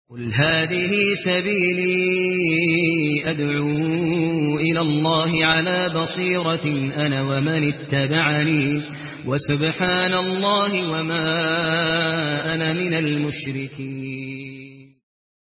قل هذه سبيلي أدعو إلى الله على بصيرة أنا ومن اتبعني وسبحان الله وما أنا من المشركين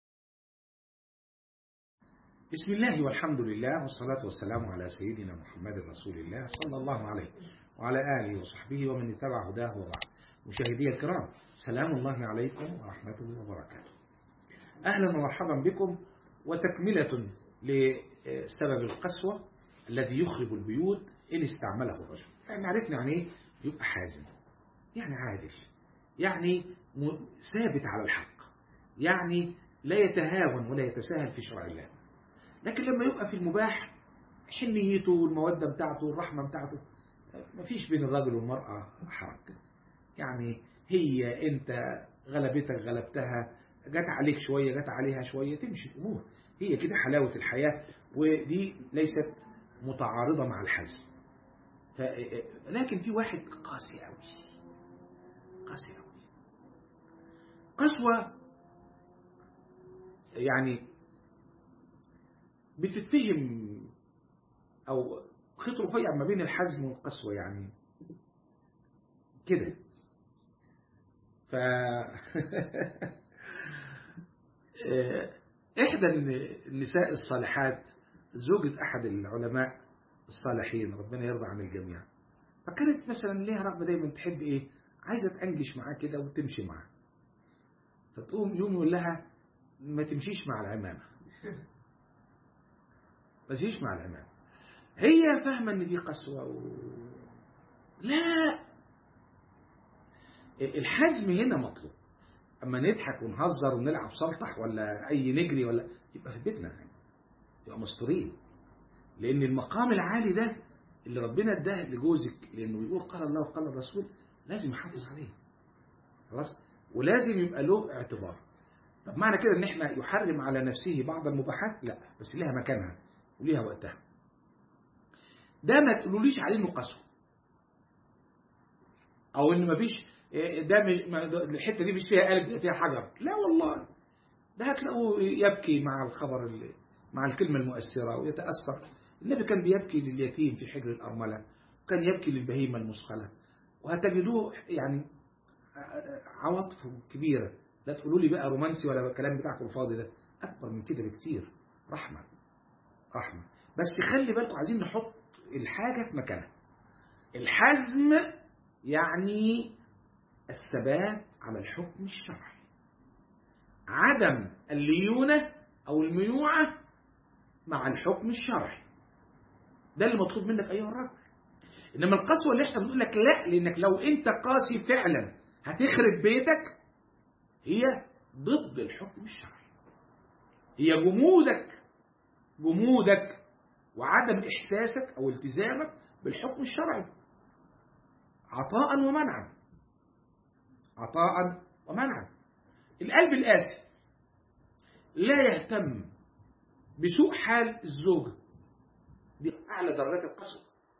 بسم الله والحمد لله والصلاة والسلام على سيدنا محمد رسول الله صلى الله عليه وعلى آله وصحبه ومن اتبع هداه وبعد مشاهدي الكرام سلام الله عليكم ورحمته وبركاته أهلا ومرحبا بكم وتكملة لسبب القسوة الذي يخرب البيوت إن استعمله الرجل يعني عرفنا يعني إيه يبقى حازم يعني عادل يعني ثابت على الحق يعني لا يتهاون ولا يتساهل في شرع الله لكن لما يبقى في المباح حنيته والمودة بتاعته والرحمة بتاعته مفيش بين الرجل والمرأة حرج يعني هي انت غلبتك غلبتها جت عليك شوية جت عليها شوية تمشي الأمور هي كده حلاوة الحياة ودي ليست متعارضة مع الحزم ف... لكن في واحد قاسي قوي قاسي قوي قسوة يعني بتتفهم أو خيط رفيع ما بين الحزم والقسوة يعني كده ف إحدى النساء الصالحات زوجة أحد العلماء الصالحين ربنا يرضى عن الجميع فكانت مثلا ليها رغبة دايما تحب إيه عايزة تأنجش معاه كده وتمشي معاه فتقوم يوم يقول لها ما تمشيش مع العمامة ما تمشيش مع العمامة هي فاهمة إن دي قسوة و... لا الحزم هنا مطلوب اما نضحك ونهزر ونلعب سلطح ولا اي نجري ولا يبقى في بيتنا يبقى مستورين لان المقام العالي ده اللي ربنا اداه لجوزك لانه يقول قال الله وقال الرسول لازم يحافظ عليه خلاص ولازم يبقى له اعتبار طب معنى كده ان احنا يحرم على نفسه بعض المباحات لا بس ليها مكانها وليها وقتها ده ما تقولوليش عليه انه قسوه او ان مفيش ده الحته دي مش فيها قلب فيها حجر لا والله ده هتلاقوه يبكي مع الخبر مع الكلمه المؤثره ويتاثر النبي كان بيبكي لليتيم في حجر الارمله وكان يبكي للبهيمه المثقله وهتجدوه يعني عواطفه كبيره لا تقولوا لي بقى رومانسي ولا الكلام بتاعكم الفاضي ده اكبر من كده بكتير رحمه رحمه بس خلي بالكم عايزين نحط الحاجه في مكانها الحزم يعني الثبات على الحكم الشرعي عدم الليونة أو الميوعة مع الحكم الشرعي ده اللي مطلوب منك أيها الرجل إنما القسوة اللي احنا بنقول لك لا لأنك لو أنت قاسي فعلا هتخرب بيتك هي ضد الحكم الشرعي هي جمودك جمودك وعدم إحساسك أو التزامك بالحكم الشرعي عطاء ومنعا عطاء ومنعا القلب القاسي لا يهتم بسوء حال الزوجة دي أعلى درجات القسوة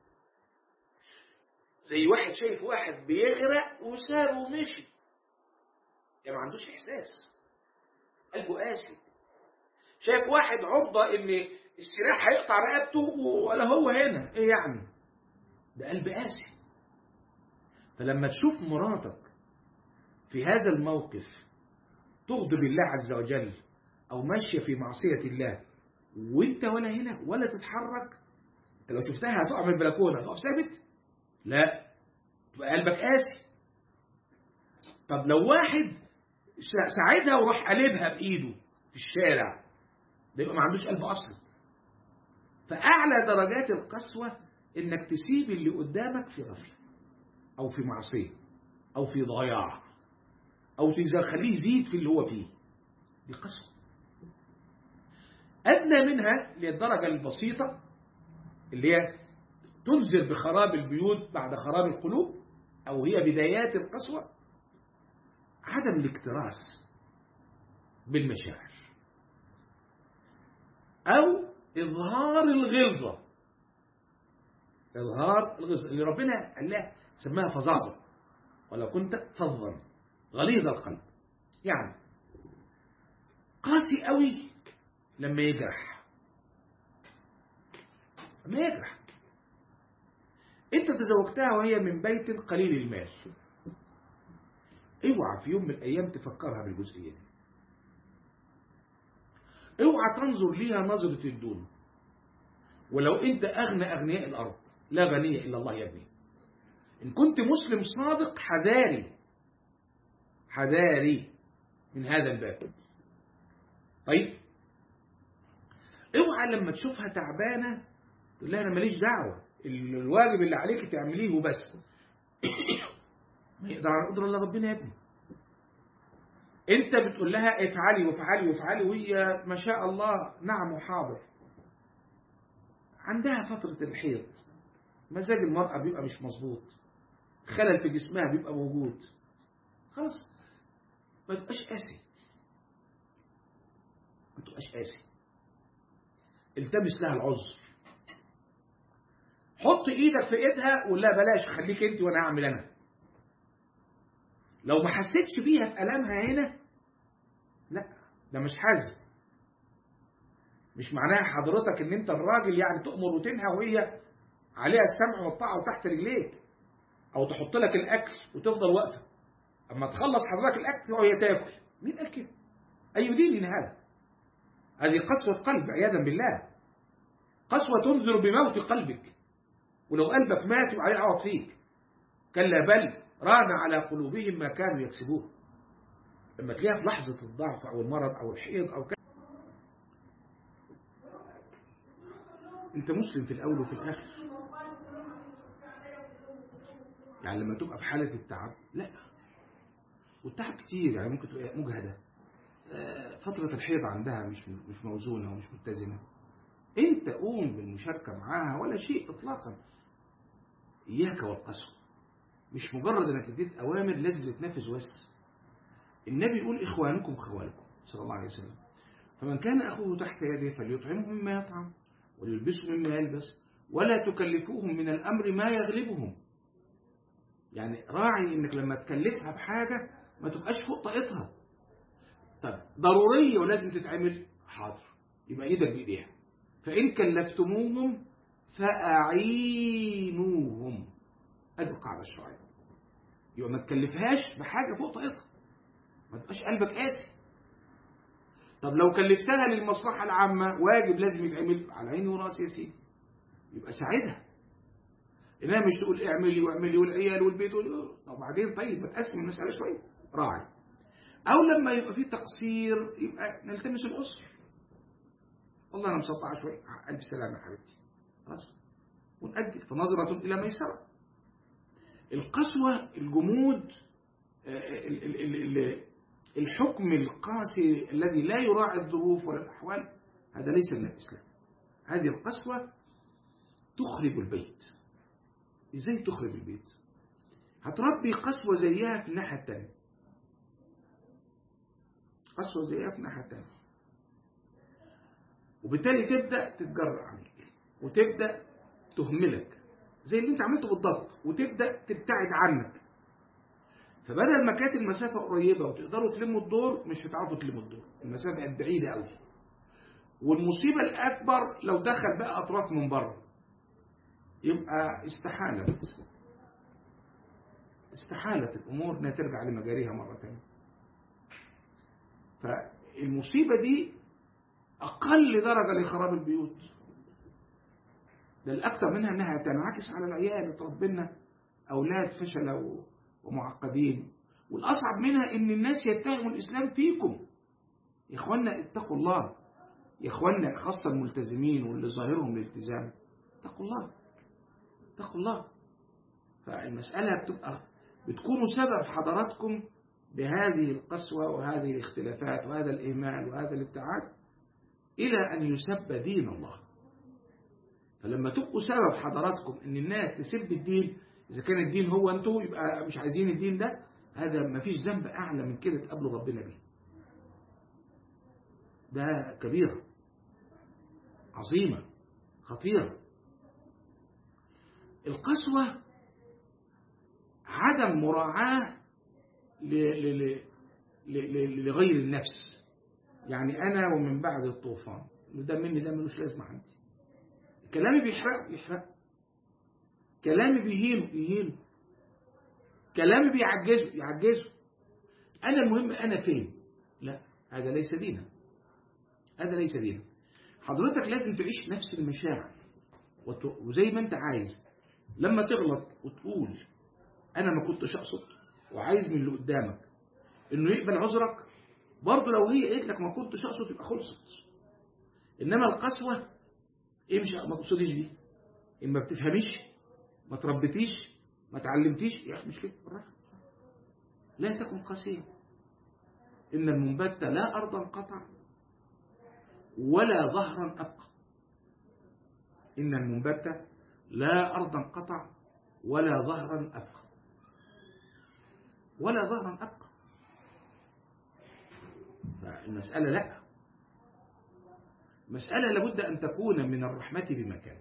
زي واحد شايف واحد بيغرق وسابه ومشي يعني ما عندوش إحساس قلبه قاسي شايف واحد عرضة إن السلاح هيقطع رقبته ولا هو هنا إيه يعني ده قلب قاسي فلما تشوف مراتك في هذا الموقف تغضب الله عز وجل أو ماشية في معصية الله وانت ولا هنا ولا تتحرك انت لو شفتها هتقع من البلكونة هتقف ثابت لا تبقى قلبك قاسي طب لو واحد ساعدها وراح قلبها بإيده في الشارع ده يبقى ما عندوش قلب أصلا فأعلى درجات القسوة إنك تسيب اللي قدامك في غفلة أو في معصية أو في ضياع أو تخليه يزيد في اللي هو فيه دي قسوة أدنى منها اللي هي الدرجة البسيطة اللي هي تنذر بخراب البيوت بعد خراب القلوب أو هي بدايات القسوة عدم الاكتراث بالمشاعر أو إظهار الغلظة إظهار الغلظة اللي ربنا قال لها سماها فظاظة ولو كنت فظا غليظ القلب يعني قاسي قوي لما يجرح لما يجرح انت تزوجتها وهي من بيت قليل المال اوعى في يوم من الايام تفكرها بالجزئيه دي اوعى تنظر ليها نظرة الدون ولو انت اغنى اغنياء الارض لا غني الا الله يا ابني ان كنت مسلم صادق حذاري حذاري من هذا الباب طيب اوعى لما تشوفها تعبانة تقول لها انا ماليش دعوة الواجب اللي عليك تعمليه وبس ما يقدر على قدر الله ربنا يا ابني انت بتقول لها افعلي وافعلي وافعلي وهي ما شاء الله نعم وحاضر عندها فترة الحيض مزاج المرأة بيبقى مش مظبوط خلل في جسمها بيبقى موجود خلاص ما تبقاش قاسي ما تبقاش قاسي التمس لها العذر حط ايدك في ايدها ولا بلاش خليك انت وانا اعمل انا لو ما حسيتش بيها في ألمها هنا لا ده مش حزم مش معناها حضرتك ان انت الراجل يعني تؤمر وتنهى وهي عليها السمع والطاعة وتحت رجليك او تحط لك الاكل وتفضل واقفة اما تخلص حضرتك الاكل وهي تاكل مين قال كده اي دين هذا هذه قسوة قلب عياذا بالله قسوة تنذر بموت قلبك ولو قلبك مات وعليه عوض فيك كلا بل ران على قلوبهم ما كانوا يكسبون لما تلاقيها في لحظة الضعف أو المرض أو الحيض أو كذا أنت مسلم في الأول وفي الآخر يعني لما تبقى في حالة التعب لا والتعب كتير يعني ممكن تبقى مجهدة فترة الحيض عندها مش مش موزونة ومش متزنة انت قوم بالمشاركة معاها ولا شيء اطلاقا اياك والقسوة مش مجرد انك اديت اوامر لازم تتنفذ بس النبي يقول اخوانكم خوالكم صلى الله عليه وسلم فمن كان اخوه تحت يده فليطعمه مما يطعم وليلبسه مما يلبس ولا تكلفوهم من الامر ما يغلبهم يعني راعي انك لما تكلفها بحاجة ما تبقاش فوق طاقتها طب ضرورية ولازم تتعمل حاضر يبقى ايدك بايديها فان كلفتموهم فاعينوهم ادي القاعدة الشرعية يبقى ما تكلفهاش بحاجة فوق طاقتها ما تبقاش قلبك قاسي طب لو كلفتها للمصلحة العامة واجب لازم يتعمل على عيني وراسي يا سيدي يبقى ساعدها انها مش تقول اعملي واعملي والعيال والبيت وال... طب بعدين طيب بتقسم المسألة شوية راعي او لما يبقى في تقصير يبقى نلتمس العذر والله انا مسطعة شوية الف سلامة يا حبيبتي خلاص ونأجل فنظرة الى ميسرة القسوة الجمود الحكم القاسي الذي لا يراعي الظروف ولا الأحوال هذا ليس من الإسلام هذه القسوة تخرب البيت إزاي تخرب البيت هتربي قسوة زيها في الناحية التانية قسوة زيها في الناحية التانية وبالتالي تبدأ تتجرأ عليك وتبدأ تهملك زي اللي انت عملته بالضبط وتبدأ تبتعد عنك فبدل ما كانت المسافة قريبة وتقدروا تلموا الدور مش هتعرفوا تلموا الدور المسافة بقت بعيدة قوي والمصيبة الأكبر لو دخل بقى أطراف من بره يبقى استحالة استحالة الأمور انها ترجع لمجاريها مرة تانية فالمصيبة دي أقل درجة لخراب البيوت ده الأكثر منها أنها تنعكس على العيال وتربنا أولاد فشلة ومعقدين والأصعب منها أن الناس يتهموا الإسلام فيكم يا إخوانا اتقوا الله يا إخوانا خاصة الملتزمين واللي ظاهرهم الالتزام اتقوا الله اتقوا الله فالمسألة بتبقى بتكونوا سبب حضراتكم بهذه القسوة وهذه الاختلافات وهذا الإهمال وهذا الابتعاد إلى أن يسب دين الله فلما تبقوا سبب حضراتكم ان الناس تسب الدين اذا كان الدين هو انتوا يبقى مش عايزين الدين ده هذا ما فيش ذنب اعلى من كده تقابلوا ربنا بيه ده كبيرة عظيمة خطيرة القسوة عدم مراعاة لغير النفس يعني أنا ومن بعد الطوفان ده مني ده ملوش لازمة عندي كلامي بيحرق بيحرق كلامي بيهينه يهينه كلامي بيعجزه يعجزه أنا المهم أنا فين لا هذا ليس دينا هذا ليس دينا حضرتك لازم تعيش نفس المشاعر وزي ما انت عايز لما تغلط وتقول انا ما كنتش اقصد وعايز من اللي قدامك انه يقبل عذرك برضه لو هي قالت لك ما كنتش اقصد يبقى خلصت انما القسوه ايه مش ما تقصديش دي ان ما بتفهميش ما تربيتيش ما تعلمتيش يا اخي مش كده بالراحه لا تكن قاسيا ان المنبت لا ارضا قطع ولا ظهرا ابقى ان المنبت لا ارضا قطع ولا ظهرا ابقى ولا ظهرا ابقى فالمساله لا مسألة لابد أن تكون من الرحمة بمكان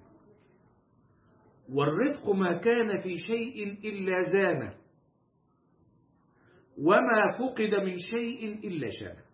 والرفق ما كان في شيء إلا زانه وما فقد من شيء إلا شانه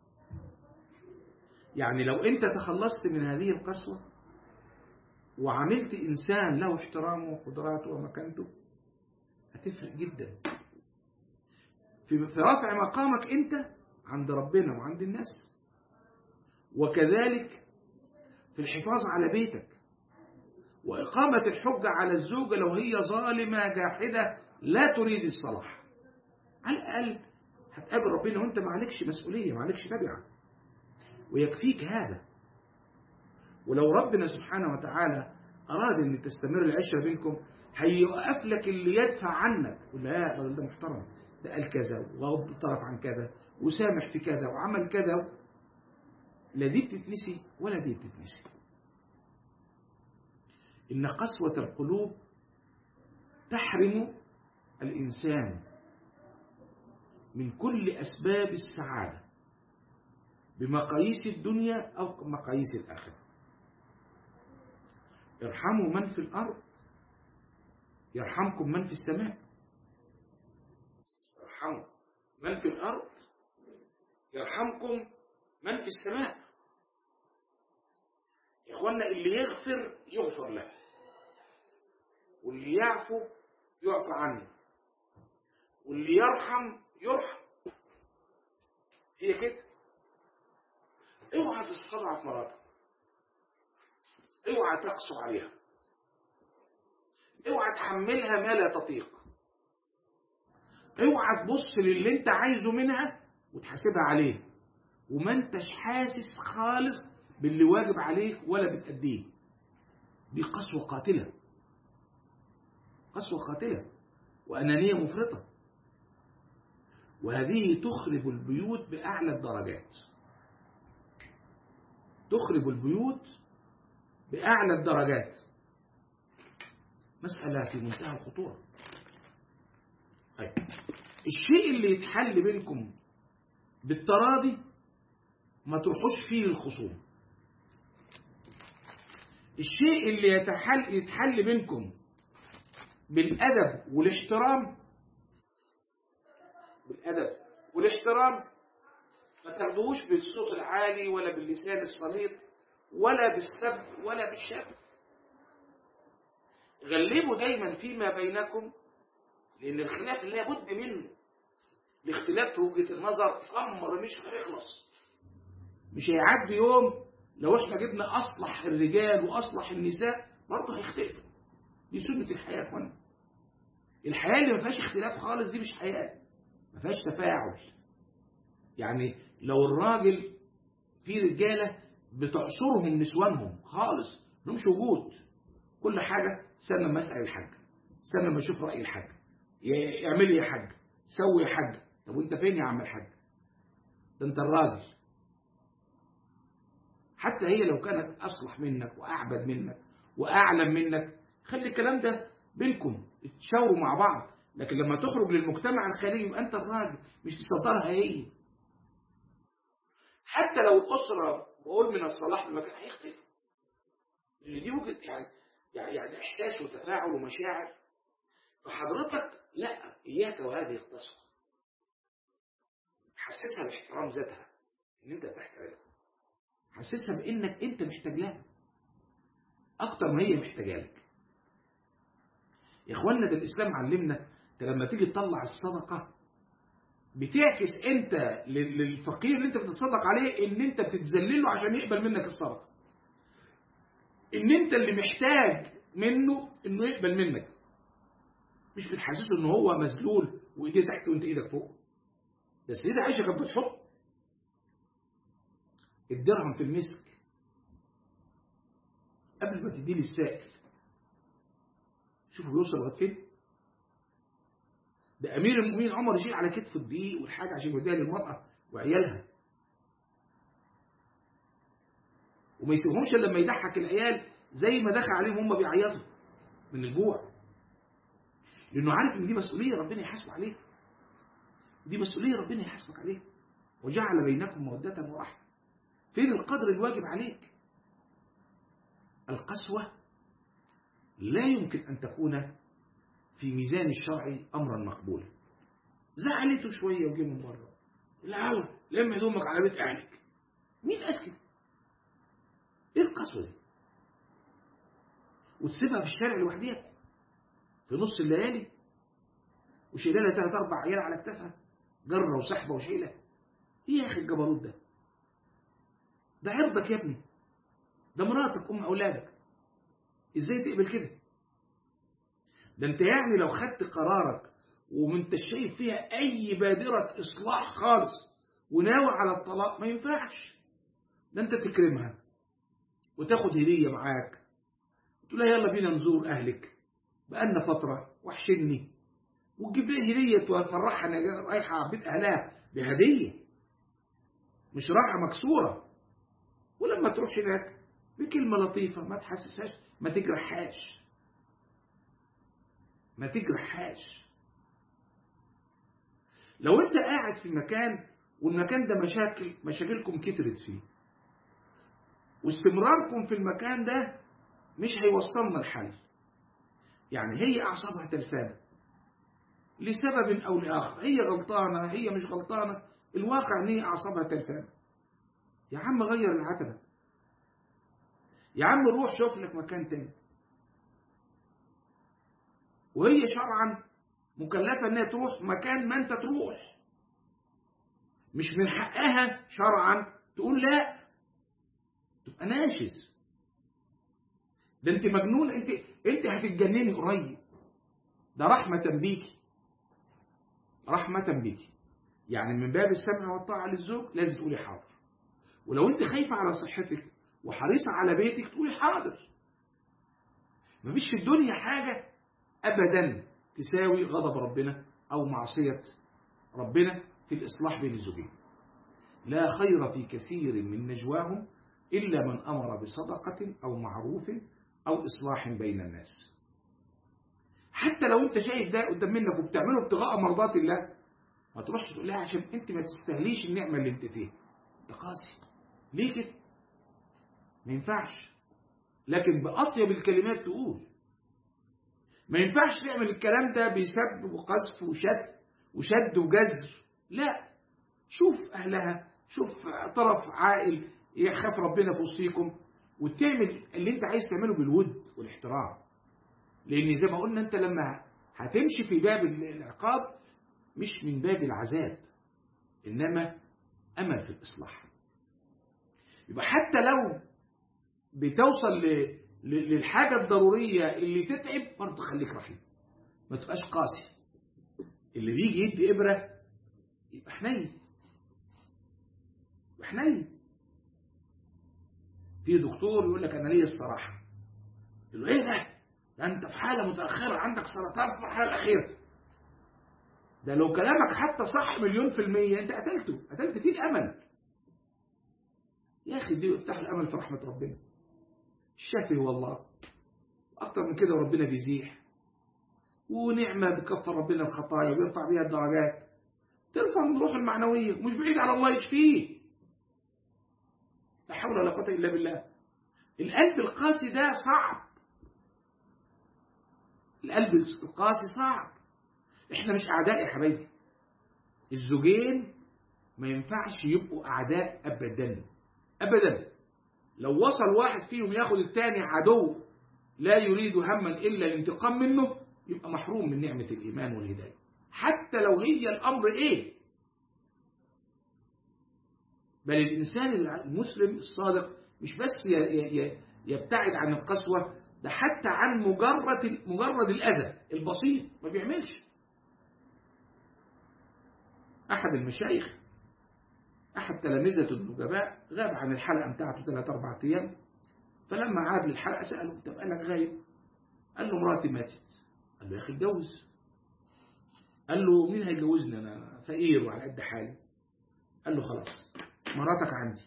يعني لو أنت تخلصت من هذه القسوة وعملت إنسان له احترامه وقدراته ومكانته هتفرق جدا في رفع مقامك أنت عند ربنا وعند الناس وكذلك في الحفاظ على بيتك وإقامة الحجة على الزوجة لو هي ظالمة جاحدة لا تريد الصلاح على الأقل هتقابل ربنا وانت ما عليكش مسؤولية ما عليكش تبعة ويكفيك هذا ولو ربنا سبحانه وتعالى أراد أن تستمر العشرة بينكم هيوقف لك اللي يدفع عنك لا ده محترم ده قال كذا وغض الطرف عن كذا وسامح في كذا وعمل كذا لا دي بتتنسي ولا دي بتتنسي إن قسوة القلوب تحرم الإنسان من كل أسباب السعادة بمقاييس الدنيا أو مقاييس الآخرة ارحموا من في الأرض يرحمكم من في السماء ارحموا من في الأرض يرحمكم من في السماء يا إخوانا اللي يغفر يغفر له واللي يعفو يعفى عنه واللي يرحم يرحم هي كده اوعى تستضعف مراتك اوعى تقسو عليها اوعى تحملها ما لا تطيق اوعى تبص للي انت عايزه منها وتحاسبها عليه وما انتش حاسس خالص باللي واجب عليك ولا بتأديه دي قسوة قاتلة قسوة قاتلة وأنانية مفرطة وهذه تخرب البيوت بأعلى الدرجات تخرب البيوت بأعلى الدرجات مسألة في منتهى الخطورة طيب الشيء اللي يتحل بينكم بالتراضي ما تروحوش فيه للخصوم الشيء اللي يتحل يتحل بينكم بالأدب والاحترام بالأدب والاحترام ما تاخدوش بالصوت العالي ولا باللسان السليط ولا بالسب ولا بالشتم غلبوا دايما فيما بينكم لأن الخلاف لابد منه الاختلاف في وجهة النظر أمر مش هيخلص مش هيعدي يوم لو احنا جبنا أصلح الرجال وأصلح النساء برضه هيختلفوا دي سنة الحياة يا اخوانا الحياة اللي ما فيهاش اختلاف خالص دي مش حياة ما فيهاش تفاعل يعني لو الراجل في رجالة بتعصرهم نسوانهم خالص مش وجود كل حاجة استنى ما اسأل الحاج استنى ما اشوف رأي الحاج اعمل يا حاج سوي يا حاج طب وانت فين يا عم الحاج ده انت الراجل حتى هي لو كانت أصلح منك وأعبد منك وأعلم منك خلي الكلام ده بينكم تشاوروا مع بعض لكن لما تخرج للمجتمع الخارجي يبقى أنت الراجل مش تصدرها هي حتى لو الأسرة بقول من الصلاح بالمكان هيختلف لأن دي وجهة يعني يعني يعني إحساس وتفاعل ومشاعر فحضرتك لا إياك وهذه القصة حسسها باحترام ذاتها ان انت تحتاجها حسسها بانك انت محتاج لها اكتر ما هي محتاجه لك يا اخوانا ده الاسلام علمنا انت لما تيجي تطلع الصدقه بتعكس انت للفقير اللي انت بتتصدق عليه ان انت بتتذلل له عشان يقبل منك الصدقه ان انت اللي محتاج منه انه يقبل منك مش بتحسسه ان هو مذلول وايديه تحت وانت ايدك فوق بس ايدها عايشه كانت بتحط الدرهم في المسك قبل ما تديه للسائل شوفوا بيوصل لغايه فين ده امير المؤمنين عمر يشيل على كتف الدقيق والحاجه عشان يوديها للمراه وعيالها وما يسيبهمش الا لما يضحك العيال زي ما دخل عليهم هم بيعيطوا من الجوع لانه عارف ان دي مسؤوليه ربنا يحاسبه عليها دي مسؤوليه ربنا يحاسبك عليها وجعل بينكم موده ورحمه فين القدر الواجب عليك القسوه لا يمكن ان تكون في ميزان الشرع امرا مقبولا زعلته شويه وجه من بره العالم لما يضمك على بيت اهلك مين قال كده ايه القسوه دي وتسيبها في الشارع لوحديها في نص الليالي وشايله لها ثلاث اربع عيال على كتافها جره وسحبه وشيله ايه يا اخي الجبروت ده ده عرضك يا ابني ده مراتك ام اولادك ازاي تقبل كده ده انت يعني لو خدت قرارك وما انت شايف فيها اي بادره اصلاح خالص وناوي على الطلاق ما ينفعش ده انت تكرمها وتاخد هديه معاك تقول لها يلا بينا نزور اهلك بقالنا فتره وحشني وتجيب لها هديه تفرحها ان رايحه بيت اهلها بهديه مش رايحه مكسوره ولما تروح هناك بكلمه لطيفه ما تحسسهاش ما تجرحهاش ما تجرحهاش لو انت قاعد في مكان والمكان ده مشاكل مشاكلكم كترت فيه واستمراركم في المكان ده مش هيوصلنا الحل يعني هي اعصابها تلفانه لسبب او لاخر هي غلطانه هي مش غلطانه الواقع ان هي اعصابها تلفانه يا عم غير العتبه يا عم روح شوف لك مكان تاني وهي شرعا مكلفة انها تروح مكان ما انت تروح مش من حقها شرعا تقول لا تبقى ناشز ده انت مجنون انت انت هتتجنني قريب ده رحمة بيكي رحمة بيكي يعني من باب السمع والطاعة للزوج لازم تقولي حاضر ولو انت خايفة على صحتك وحريصة على بيتك تقولي حاضر مفيش في الدنيا حاجة أبدا تساوي غضب ربنا أو معصية ربنا في الإصلاح بين الزوجين لا خير في كثير من نجواهم إلا من أمر بصدقة أو معروف أو إصلاح بين الناس حتى لو أنت شايف ده قدام منك وبتعمله ابتغاء مرضات الله ما تروحش تقول لها عشان أنت ما تستهليش النعمة اللي أنت فيها ده قاسي ليه كده ما ينفعش لكن بأطيب الكلمات تقول ما ينفعش تعمل الكلام ده بسب وقذف وشد وشد وجزر لا شوف أهلها شوف طرف عاقل يخاف ربنا في وسطيكم وتعمل اللي انت عايز تعمله بالود والاحترام لان زي ما قلنا انت لما هتمشي في باب العقاب مش من باب العذاب انما امل في الاصلاح يبقى حتى لو بتوصل ل... للحاجة الضرورية اللي تتعب برضه خليك رحيم ما تبقاش قاسي اللي بيجي يدي إبرة يبقى حنين يبقى حنين في دكتور يقول لك أنا ليا الصراحة يقول له إيه ده؟ ده أنت في حالة متأخرة عندك سرطان في المرحلة الأخيرة ده لو كلامك حتى صح مليون في المية أنت قتلته قتلت فيه الأمل يا أخي دي افتح الأمل في رحمة ربنا الشافي هو الله أكتر من كده ربنا بيزيح ونعمة بكفر ربنا الخطايا ويرفع بيها الدرجات ترفع من الروح المعنوية مش بعيد على الله يشفيه لا حول ولا قوة إلا بالله القلب القاسي ده صعب القلب القاسي صعب احنا مش أعداء يا حبايبي الزوجين ما ينفعش يبقوا أعداء أبدا أبدا لو وصل واحد فيهم ياخد التاني عدو لا يريد هما إلا الانتقام منه يبقى محروم من نعمة الإيمان والهداية حتى لو هي الأمر إيه بل الإنسان المسلم الصادق مش بس يبتعد عن القسوة ده حتى عن مجرد مجرد الأذى البسيط ما بيعملش أحد المشايخ أحد تلامذة النجباء غاب عن الحلقة بتاعته ثلاث أربع أيام فلما عاد للحلقة سأله طب أنا غايب قال له مراتي ماتت قال له يا أخي اتجوز قال له مين هيجوزني أنا فقير وعلى قد حالي قال له خلاص مراتك عندي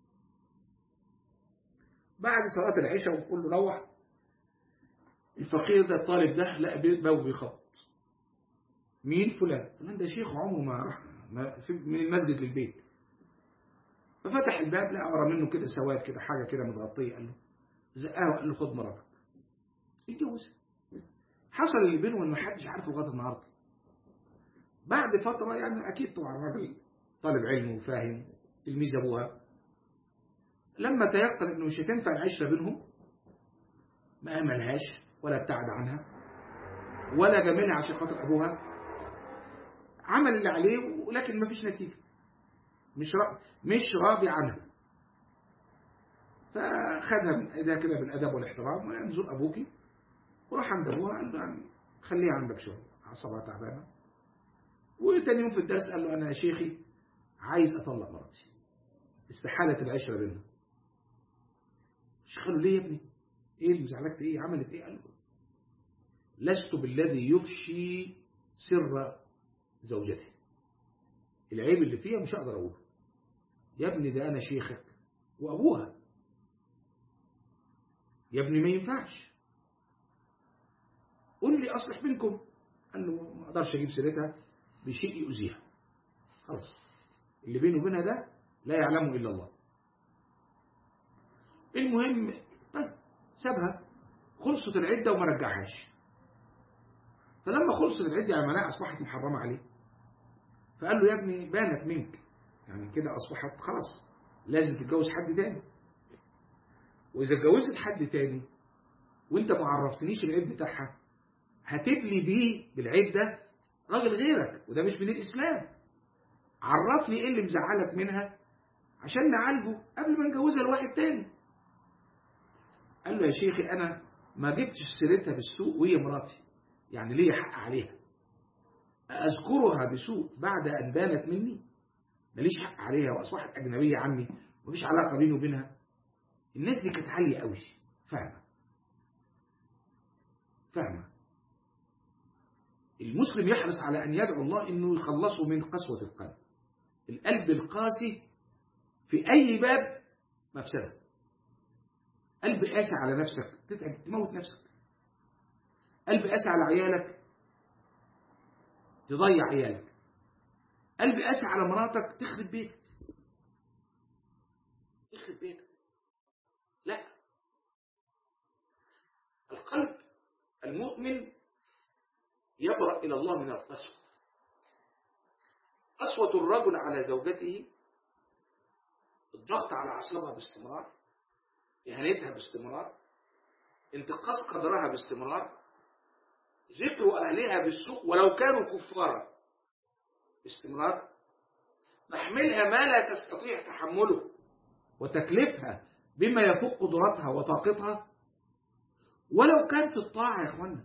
بعد صلاة العشاء وكل له روح الفقير ده الطالب ده لقى باب بيخبط مين فلان فلان ده شيخ عمره ما راح من المسجد للبيت ففتح الباب لقى ورا منه كده سواد كده حاجه كده متغطيه قال له زقاه وقال له خد مراتك اتجوز حصل اللي بينهم ما حدش عارفه لغايه النهارده بعد فتره يعني اكيد طبعا الراجل طالب علم وفاهم تلميذ ابوها لما تيقن انه مش هتنفع العشره بينهم ما امنهاش ولا ابتعد عنها ولا جاملها عشان خاطر ابوها عمل اللي عليه ولكن ما فيش نتيجه مش را... مش راضي عنها فخدها من ايديها كده بالادب والاحترام وينزل ابوكي وراح عند ابوها قال له يعني خليها عندك شغل عصبها تعبانه وتاني يوم في الدرس قال له انا يا شيخي عايز اطلق مراتي استحالت العشره بيننا الشيخ قال له ليه يا ابني؟ ايه اللي مزعلك ايه؟ عملت ايه؟ قال له لست بالذي يفشي سر زوجتي العيب اللي فيها مش هقدر اقوله يا ابني ده انا شيخك وابوها يا ابني ما ينفعش قول لي اصلح بينكم قال له ما اقدرش اجيب سيرتها بشيء يؤذيها خلاص اللي بينه وبينها ده لا يعلمه الا الله المهم طيب سابها خلصت العده وما رجعهاش فلما خلصت العده يعني معناها اصبحت محرمه عليه فقال له يا ابني بانت منك يعني كده أصبحت خلاص لازم تتجوز حد تاني وإذا اتجوزت حد تاني وانت ما عرفتنيش العيب بتاعها هتبلي بيه بالعيب ده راجل غيرك وده مش من الإسلام عرفني ايه اللي مزعلك منها عشان نعالجه قبل ما نجوزها لواحد تاني قال له يا شيخي أنا ما جبتش سيرتها بالسوء وهي مراتي يعني ليه حق عليها أذكرها بسوء بعد أن بانت مني ماليش حق عليها وأصبحت أجنبية عني ومفيش علاقة بيني وبينها الناس دي كانت عالية قوي فاهمة فاهمة المسلم يحرص على أن يدعو الله أنه يخلصه من قسوة القلب القلب القاسي في أي باب مفسدة قلب قاسي على نفسك تتعب تموت نفسك قلب قاسي على عيالك تضيع عيالك قلب قاسي على مراتك تخرب بيتك تخرب بيتك لا القلب المؤمن يبرأ إلى الله من القسوة قسوة الرجل على زوجته الضغط على أعصابها باستمرار إهانتها باستمرار انتقاص قدرها باستمرار ذكر أهلها بالسوء ولو كانوا كفارا باستمرار تحملها ما لا تستطيع تحمله وتكلفها بما يفوق قدرتها وطاقتها ولو كان في الطاعة يا اخوانا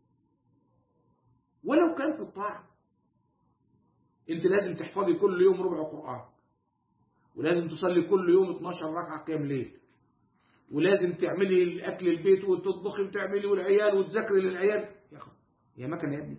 ولو كان في الطاعة انت لازم تحفظي كل يوم ربع قرآن ولازم تصلي كل يوم 12 ركعة قيام ليل ولازم تعملي اكل البيت وتطبخي وتعملي والعيال وتذاكري للعيال يا اخي يا مكن يا ابني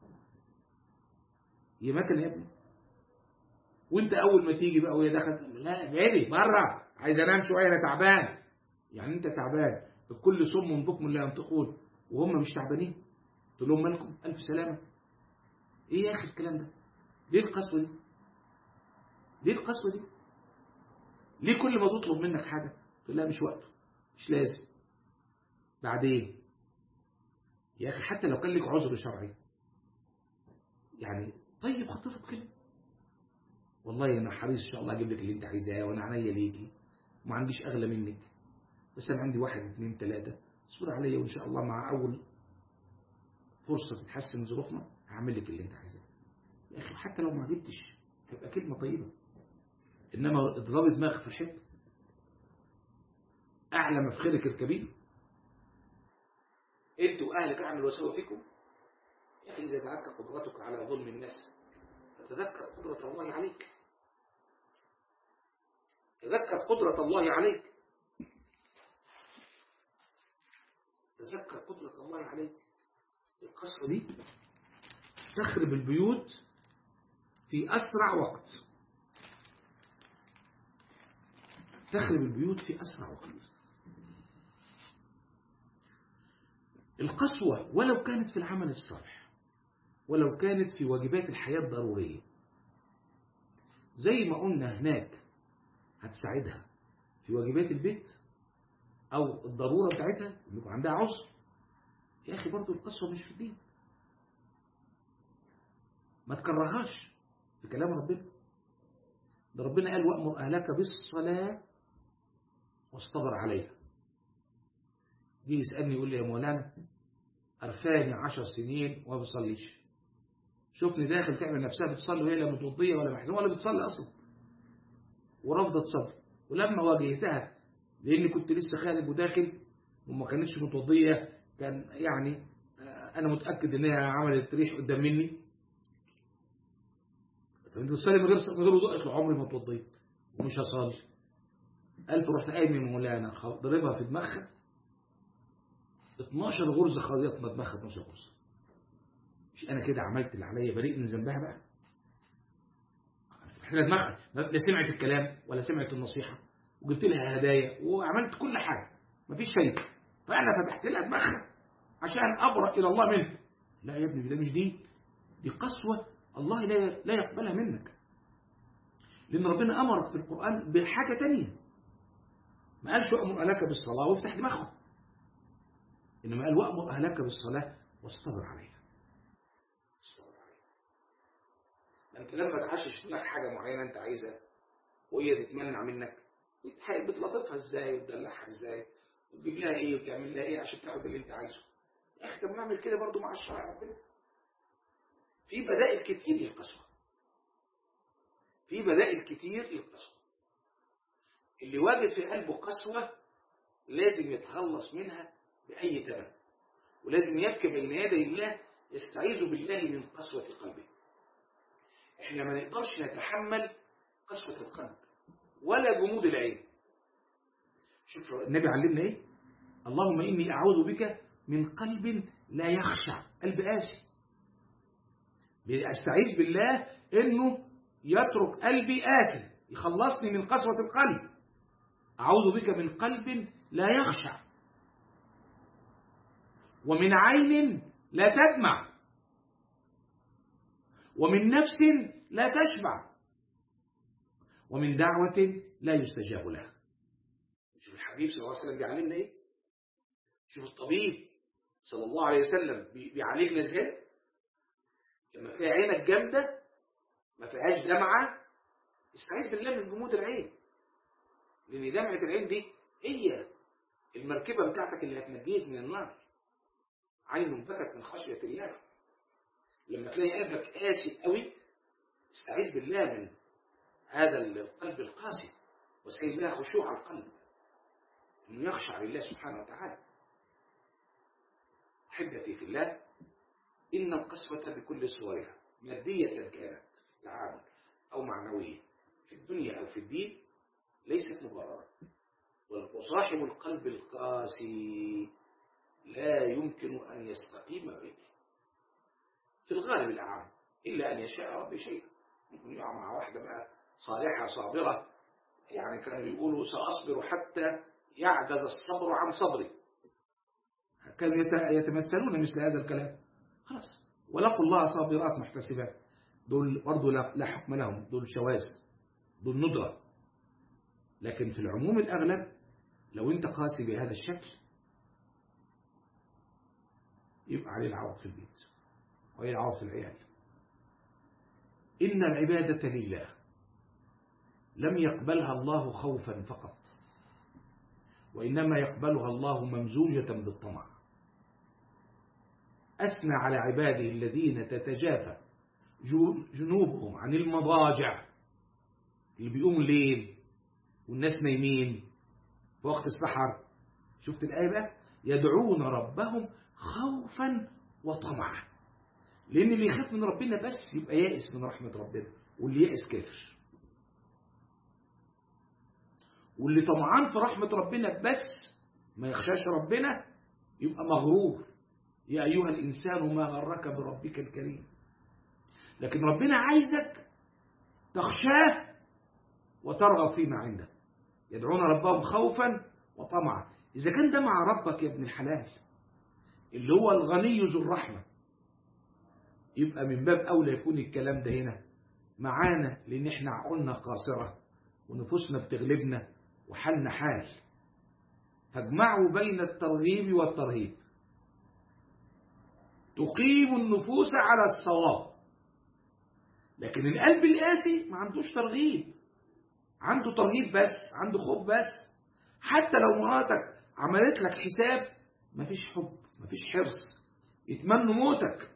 يا مكن يا ابني وانت اول ما تيجي بقى وهي دخلت لا ابعدي بره عايز انام شويه انا تعبان يعني انت تعبان الكل صم بكم لا ينطقون وهم مش تعبانين تقول لهم مالكم الف سلامه ايه يا اخي الكلام ده ليه القسوه دي ليه القسوه دي ليه كل ما تطلب منك حاجه تقول لها مش وقته مش لازم بعدين يا اخي حتى لو كان لك عذر شرعي يعني طيب خطفت كده والله انا حريص ان شاء الله اجيب لك اللي انت عايزاه وانا عينيا ليكي وما عنديش اغلى منك بس انا عندي واحد اثنين ثلاثه اصبر عليا وان شاء الله مع اول فرصه تتحسن ظروفنا هعمل لك اللي انت عايزاه يا اخي حتى لو ما جبتش هيبقى كلمه طيبه انما اضربي دماغك في الحيط اعلى مفخرك اركبيه انت واهلك اعملوا وسووا فيكم يا اخي اذا دعتك قدرتك على ظلم الناس فتذكر قدره الله عليك تذكر قدرة الله عليك تذكر قدرة الله عليك القصر دي تخرب البيوت في أسرع وقت تخرب البيوت في أسرع وقت القسوة ولو كانت في العمل الصالح ولو كانت في واجبات الحياة الضرورية زي ما قلنا هناك هتساعدها في واجبات البيت أو الضرورة بتاعتها إن يكون عندها عذر يا أخي برضو القسوة مش في الدين ما تكرهاش في كلام ربنا ده ربنا قال وأمر أهلك بالصلاة واصطبر عليها جه يسألني يقول لي يا مولانا أرفاني عشر سنين وما بصليش شوفني داخل تعمل نفسها بتصلي وهي لا متوضية ولا محزونة ولا بتصلي أصلا ورافضة تصلي ولما واجهتها لأني كنت لسه خارج وداخل وما كانتش متوضية كان يعني أنا متأكد إن هي عملت ريح قدام مني طب أنت بتصلي من غير من غير وضوء قلت له عمري ما اتوضيت ومش هصلي قلت رحت قايم من مولانا ضربها في دماغها 12 غرزة خليط دماغها 12 غرزة مش أنا كده عملت اللي عليا بريء من ذنبها بقى فتحت لها دماغها لا سمعت الكلام ولا سمعت النصيحة وجبت لها هدايا وعملت كل حاجة مفيش فايدة فأنا فتحت لها دماغها عشان أبرأ إلى الله منه لا يا ابني ده مش دين دي قسوة الله لا لا يقبلها منك لأن ربنا أمرك في القرآن بحاجة تانية ما قالش أمر أهلك بالصلاة وافتح دماغهم إنما قال وأمر أهلك بالصلاة واصطبر عليها اصطبر عليها أنت لما تعشش لك حاجة معينة أنت عايزها وهي تتمنع منك بتلطفها إزاي وتدلعها إزاي وتجيب لها إيه وتعمل لها إيه عشان تاخد اللي أنت عايزه يا أخي طب ما أعمل كده برضه مع الشرع ربنا في بدائل كتير للقسوة في بدائل كتير للقسوة اللي واجد في قلبه قسوة لازم يتخلص منها بأي ثمن ولازم يبكي بين يدي الله يستعيذ بالله من قسوة قلبه احنا ما نقدرش نتحمل قسوة القلب ولا جمود العين شوف النبي علمنا ايه اللهم إني أعوذ بك من قلب لا يخشع قلب قاسي استعيذ بالله انه يترك قلبي قاسي يخلصني من قسوة القلب أعوذ بك من قلب لا يخشع ومن عين لا تدمع ومن نفس لا تشبع ومن دعوة لا يستجاب لها شوف الحبيب صلى الله عليه وسلم بيعلمنا ايه شوف الطبيب صلى الله عليه وسلم بيعالجنا ازاي لما تلاقي عينك جامدة ما فيهاش دمعة استعيذ بالله من جمود العين لأن دمعة العين دي هي المركبة بتاعتك اللي هتنجيك من النار عين بكت من خشية الله لما تلاقي قلبك قاسي قوي استعيذ بالله من هذا القلب القاسي واسأل الله خشوع القلب انه يخشع لله سبحانه وتعالى أحبتي في الله إن القسوة بكل صورها مادية كانت في التعامل أو معنوية في الدنيا أو في الدين ليست مبررة وصاحب القلب القاسي لا يمكن أن يستقيم به في الغالب الأعم إلا أن يشاء ربي شيئا ممكن يقع مع واحدة بقى صالحة صابرة يعني كانوا يقولوا سأصبر حتى يعجز الصبر عن صبري كانوا يتمثلون مثل هذا الكلام خلاص ولقوا الله صابرات محتسبات دول برضه لا حكم لهم دول شواذ دول ندرة لكن في العموم الأغلب لو أنت قاسي بهذا الشكل يبقى عليه العوض في البيت وهي العوض في العيال إن العبادة لله لم يقبلها الله خوفا فقط وإنما يقبلها الله ممزوجة بالطمع أثنى على عباده الذين تتجافى جنوبهم عن المضاجع اللي بيقوموا الليل والناس نايمين في وقت السحر شفت الآية بقى يدعون ربهم خوفا وطمعا لأن اللي يخاف من ربنا بس يبقى يائس من رحمة ربنا واللي يائس كافر واللي طمعان في رحمة ربنا بس ما يخشاش ربنا يبقى مغرور يا أيها الإنسان ما غرك بربك الكريم لكن ربنا عايزك تخشاه وترغب فيما عنده يدعون ربهم خوفا وطمعا إذا كان ده مع ربك يا ابن الحلال اللي هو الغني ذو الرحمة يبقى من باب أولى يكون الكلام ده هنا معانا لأن احنا عقولنا قاصرة ونفوسنا بتغلبنا وحالنا حال فاجمعوا بين الترغيب والترهيب تقيم النفوس على الصواب لكن القلب القاسي ما عندوش ترغيب عنده ترهيب بس عنده خوف بس حتى لو مراتك عملت لك حساب مفيش حب مفيش حرص يتمنوا موتك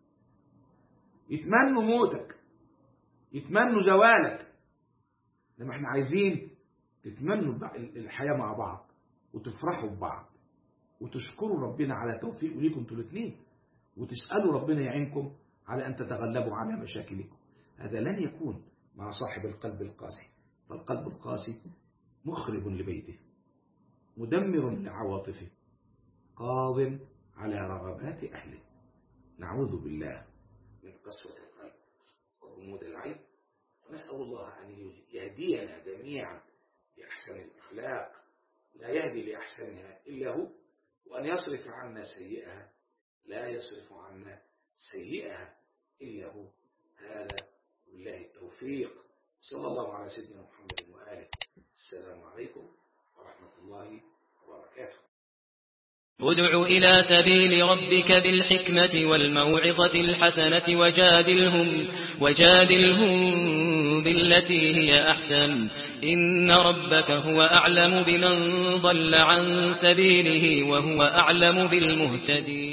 يتمنوا موتك يتمنوا زوالك لما احنا عايزين تتمنوا الحياة مع بعض وتفرحوا ببعض وتشكروا ربنا على توفيقه ليكم انتوا الاثنين وتسألوا ربنا يعينكم على أن تتغلبوا على مشاكلكم هذا لن يكون مع صاحب القلب القاسي فالقلب القاسي مخرب لبيته مدمر لعواطفه قاض على رغبات أهله نعوذ بالله من قسوة القلب وغموض العين ونسأل الله أن يهدينا جميعا لأحسن الأخلاق لا يهدي لأحسنها إلا هو وأن يصرف عنا سيئها لا يصرف عنا سيئها إلا هو هذا بالله التوفيق صلى الله على سيدنا محمد وآله السلام عليكم ورحمة الله وبركاته ادع إلى سبيل ربك بالحكمة والموعظة الحسنة وجادلهم, وجادلهم بالتي هي أحسن إن ربك هو أعلم بمن ضل عن سبيله وهو أعلم بالمهتدين